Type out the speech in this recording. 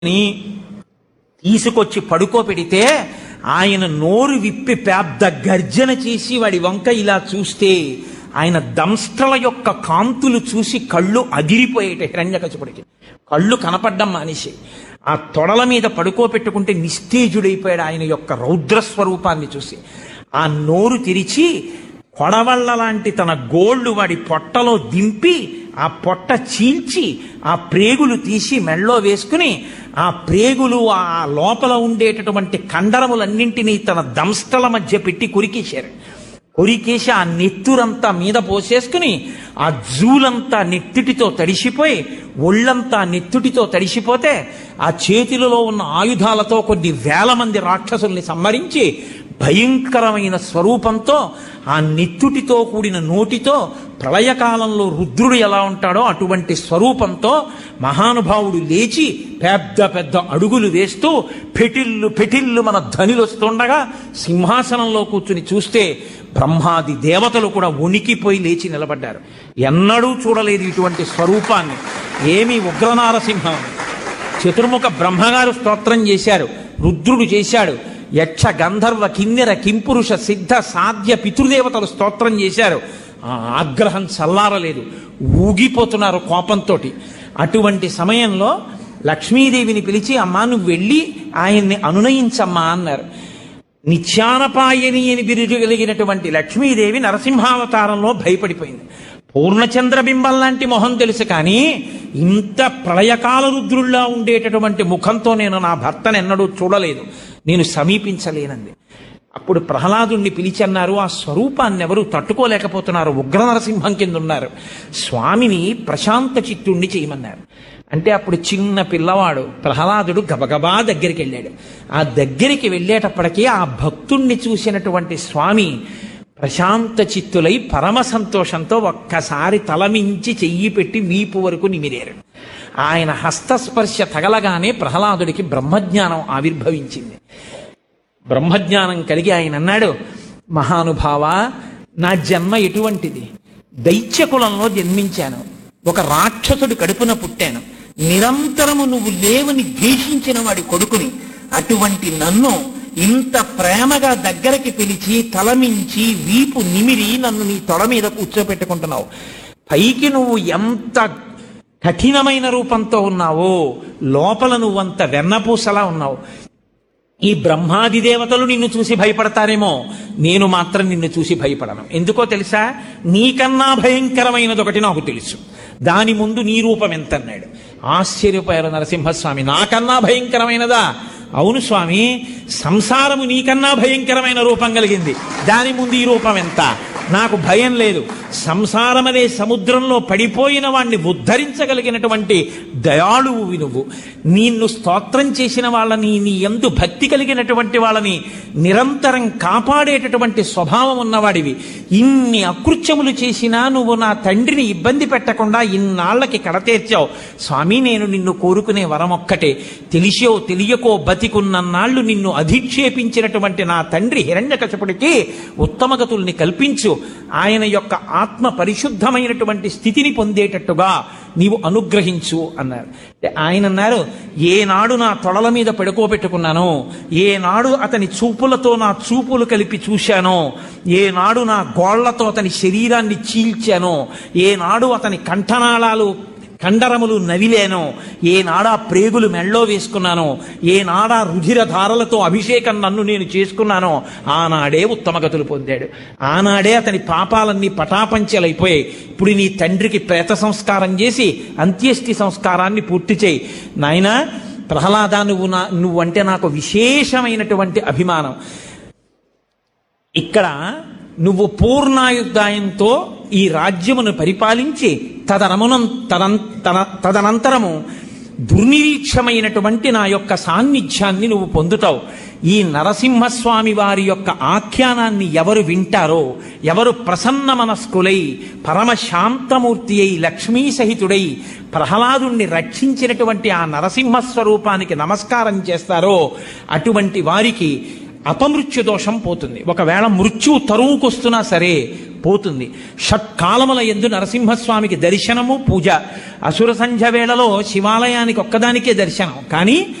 ని తీసుకొచ్చి పడుకోబెడితే ఆయన నోరు విప్పి పెద్ద గర్జన చేసి వాడి వంక ఇలా చూస్తే ఆయన దంస్ట్రల యొక్క కాంతులు చూసి కళ్ళు అదిరిపోయేట హిరణ్యకశపుడికి కళ్ళు కనపడ్డం మానేసి ఆ తొడల మీద పడుకోబెట్టుకుంటే నిస్తేజుడైపోయాడు ఆయన యొక్క రౌద్ర స్వరూపాన్ని చూసి ఆ నోరు తెరిచి కొడవళ్ళ లాంటి తన గోళ్ళు వాడి పొట్టలో దింపి ఆ పొట్ట చీల్చి ఆ ప్రేగులు తీసి మెళ్ళో వేసుకుని ఆ ప్రేగులు ఆ లోపల ఉండేటటువంటి కండరములన్నింటినీ తన దంష్టల మధ్య పెట్టి కొరికేశారు కొరికేసి ఆ నెత్తురంతా మీద పోసేసుకుని ఆ జూలంతా నెత్తుటితో తడిసిపోయి ఒళ్ళంతా నెత్తుటితో తడిసిపోతే ఆ చేతిలో ఉన్న ఆయుధాలతో కొన్ని వేల మంది రాక్షసుల్ని సంహరించి భయంకరమైన స్వరూపంతో ఆ నెత్తుటితో కూడిన నోటితో ప్రళయకాలంలో రుద్రుడు ఎలా ఉంటాడో అటువంటి స్వరూపంతో మహానుభావుడు లేచి పెద్ద పెద్ద అడుగులు వేస్తూ పెటిల్లు పెటిల్లు మన ధనిలు వస్తుండగా సింహాసనంలో కూర్చుని చూస్తే బ్రహ్మాది దేవతలు కూడా వణికిపోయి లేచి నిలబడ్డారు ఎన్నడూ చూడలేదు ఇటువంటి స్వరూపాన్ని ఏమి ఉగ్రనారసింహం చతుర్ముఖ బ్రహ్మగారు స్తోత్రం చేశారు రుద్రుడు చేశాడు యక్ష గంధర్వ కిన్నెర కింపురుష సిద్ధ సాధ్య పితృదేవతలు స్తోత్రం చేశారు ఆ ఆగ్రహం చల్లారలేదు ఊగిపోతున్నారు కోపంతో అటువంటి సమయంలో లక్ష్మీదేవిని పిలిచి అమ్మా నువ్వు వెళ్ళి ఆయన్ని అనునయించమ్మా అన్నారు నిత్యానపాయని అని బిరుదు కలిగినటువంటి లక్ష్మీదేవి నరసింహావతారంలో భయపడిపోయింది పూర్ణచంద్రబింబం లాంటి మొహం తెలుసు కానీ ఇంత ప్రళయకాల రుద్రుల్లా ఉండేటటువంటి ముఖంతో నేను నా భర్తను ఎన్నడూ చూడలేదు నేను సమీపించలేనంది అప్పుడు ప్రహ్లాదుణ్ణి పిలిచన్నారు ఆ స్వరూపాన్ని ఎవరు తట్టుకోలేకపోతున్నారు ఉగ్ర నరసింహం కింద ఉన్నారు స్వామిని ప్రశాంత చిత్తుణ్ణి చేయమన్నారు అంటే అప్పుడు చిన్న పిల్లవాడు ప్రహ్లాదుడు గబగబా దగ్గరికి వెళ్ళాడు ఆ దగ్గరికి వెళ్ళేటప్పటికీ ఆ భక్తుణ్ణి చూసినటువంటి స్వామి ప్రశాంత చిత్తులై పరమ సంతోషంతో ఒక్కసారి తలమించి చెయ్యి పెట్టి వీపు వరకు నిమిరారు ఆయన హస్తస్పర్శ తగలగానే ప్రహ్లాదుడికి బ్రహ్మజ్ఞానం ఆవిర్భవించింది బ్రహ్మజ్ఞానం కలిగి ఆయన అన్నాడు మహానుభావ నా జన్మ ఎటువంటిది దైత్యకులంలో జన్మించాను ఒక రాక్షసుడి కడుపున పుట్టాను నిరంతరము నువ్వు లేవని ద్వేషించిన వాడి కొడుకుని అటువంటి నన్ను ఇంత ప్రేమగా దగ్గరికి పిలిచి తలమించి వీపు నిమిరి నన్ను నీ తొడ మీద కూర్చోపెట్టుకుంటున్నావు పైకి నువ్వు ఎంత కఠినమైన రూపంతో ఉన్నావో లోపల నువ్వంత వెన్నపూసలా ఉన్నావు ఈ బ్రహ్మాది దేవతలు నిన్ను చూసి భయపడతారేమో నేను మాత్రం నిన్ను చూసి భయపడను ఎందుకో తెలుసా నీకన్నా భయంకరమైనది ఒకటి నాకు తెలుసు దాని ముందు నీ రూపం ఎంత అన్నాడు ఆశ్చర్యపోయారు నరసింహస్వామి నాకన్నా భయంకరమైనదా అవును స్వామి సంసారము నీకన్నా భయంకరమైన రూపం కలిగింది దాని ముందు ఈ రూపం ఎంత నాకు భయం లేదు సంసారమనే సముద్రంలో పడిపోయిన వాణ్ణి ఉద్ధరించగలిగినటువంటి దయాళువు నువ్వు నిన్ను స్తోత్రం చేసిన వాళ్ళని నీ ఎందు భక్తి కలిగినటువంటి వాళ్ళని నిరంతరం కాపాడేటటువంటి స్వభావం ఉన్నవాడివి ఇన్ని అకృత్యములు చేసినా నువ్వు నా తండ్రిని ఇబ్బంది పెట్టకుండా ఇన్నాళ్లకి కడతీర్చావు స్వామి నేను నిన్ను కోరుకునే వరం ఒక్కటే తెలిసో తెలియకో బతికున్నన్నాళ్ళు నిన్ను అధిక్షేపించినటువంటి నా తండ్రి హిరణ్యకశపుడికి ఉత్తమగతుల్ని కల్పించు ఆయన యొక్క ఆత్మ పరిశుద్ధమైనటువంటి స్థితిని పొందేటట్టుగా నీవు అనుగ్రహించు అన్నారు ఆయన అన్నారు ఏనాడు నా తొడల మీద పడుకోబెట్టుకున్నానో ఏనాడు అతని చూపులతో నా చూపులు కలిపి చూశానో ఏనాడు నా గోళ్లతో అతని శరీరాన్ని చీల్చానో ఏనాడు అతని కంఠనాళాలు కండరములు నవిలేనో ఏనాడా ప్రేగులు మెళ్ళో వేసుకున్నానో ఏనాడా రుధిర ధారలతో అభిషేకం నన్ను నేను చేసుకున్నానో ఆనాడే ఉత్తమగతులు పొందాడు ఆనాడే అతని పాపాలన్నీ పటాపంచలైపోయాయి ఇప్పుడు నీ తండ్రికి ప్రేత సంస్కారం చేసి అంత్యేష్టి సంస్కారాన్ని పూర్తి చేయి నాయనా ప్రహ్లాద నువ్వు నా నువ్వంటే నాకు విశేషమైనటువంటి అభిమానం ఇక్కడ నువ్వు పూర్ణాయుద్ధాయంతో ఈ రాజ్యమును పరిపాలించి తదనమునం తదన్ తన తదనంతరము దుర్నిరీక్షమైనటువంటి నా యొక్క సాన్నిధ్యాన్ని నువ్వు పొందుతావు ఈ నరసింహస్వామి వారి యొక్క ఆఖ్యానాన్ని ఎవరు వింటారో ఎవరు ప్రసన్న మనస్కులై పరమశాంతమూర్తి అయి లక్ష్మీ సహితుడై ప్రహ్లాదుణ్ణి రక్షించినటువంటి ఆ నరసింహస్వరూపానికి నమస్కారం చేస్తారో అటువంటి వారికి అపమృత్యు దోషం పోతుంది ఒకవేళ మృత్యువు తరువుకొస్తున్నా సరే పోతుంది షట్కాలముల ఎందు నరసింహస్వామికి దర్శనము పూజ అసుర సంధ్య వేళలో శివాలయానికి ఒక్కదానికే దర్శనం కానీ